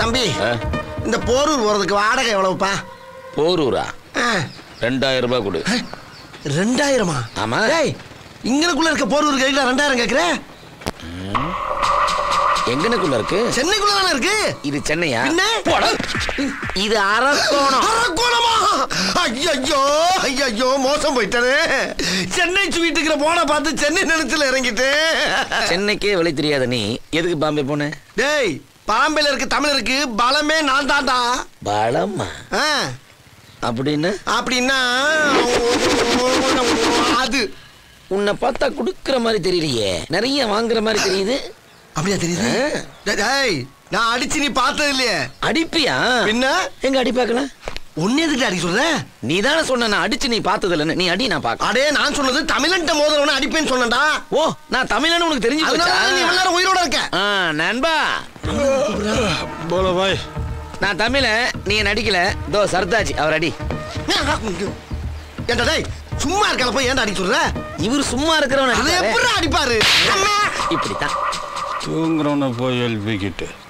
தம்பி ஆ, இந்த போரூர் போறதுக்கு வாடகை எவ்வளவுப்பா போரூரா ஆ, ரெண்டாயிரம் ரூபாய் கொடு ரெண்டாயிரமா ஆமா. டேய் இங்கனக்குள்ள இருக்க போரூர் கையில ரெண்டாயிரம் கேக்குற எங்கனக்குள்ள இருக்கு சென்னைக்குள்ள தானே இருக்கு இது சென்னையா பின்ன? போடா. இது அரக்கோணம் அரக்கோணமா ஐயோ ஐயோ மோசம் போயிட்டானே சென்னை ஸ்வீட்டுக்கிற போன பார்த்து சென்னை நிலத்துல இறங்கிட்டேன் சென்னைக்கே வழி தெரியாத நீ எதுக்கு பாம்பே போன டேய் பாம்பேல இருக்க தமிழருக்கு பலமே நான் தான்டா பலமா ஆ, அப்படின்னு அப்படின்னா அது உன்னை பார்த்தா குடுக்கிற மாதிரி தெரியலையே நிறைய வாங்குற மாதிரி தெரியுது அப்படியா தெரியுது டேய், டேய் நான் அடிச்சு நீ பார்த்தது இல்லையே அடிப்பியா பின்ன எங்க அடி பார்க்கல ஒன்னே எதுக்கு அடி சொல்ற நீ தானே சொன்ன நான் அடிச்சு நீ பார்த்தது இல்லைன்னு நீ அடி நான் பார்க்க அடே நான் சொன்னது தமிழன்ட்ட மோதிரவன அடிப்பேன்னு சொன்னேன்டா ஓ நான் தமிழன்னு உனக்கு தெரிஞ்சு அதனால போச்சா நீ இவ்வளவு நேரம் உயிரோட இருக்க ஆ, நண்பா போல பாய் நான் தமிழ நீ நடிக்கல தோ சர்தாஜ் அவர் அடி ஏன்டா டேய் சும்மா இருக்கல போய் ஏன்டா அடி சொல்ற இவர் சும்மா இருக்கிறவன் அதை அடிப்பாரே. எப்படி அடிப்பாரு அம்மா. இப்படித்தான் தூங்குறவனை போய் எழுப்பிக்கிட்டு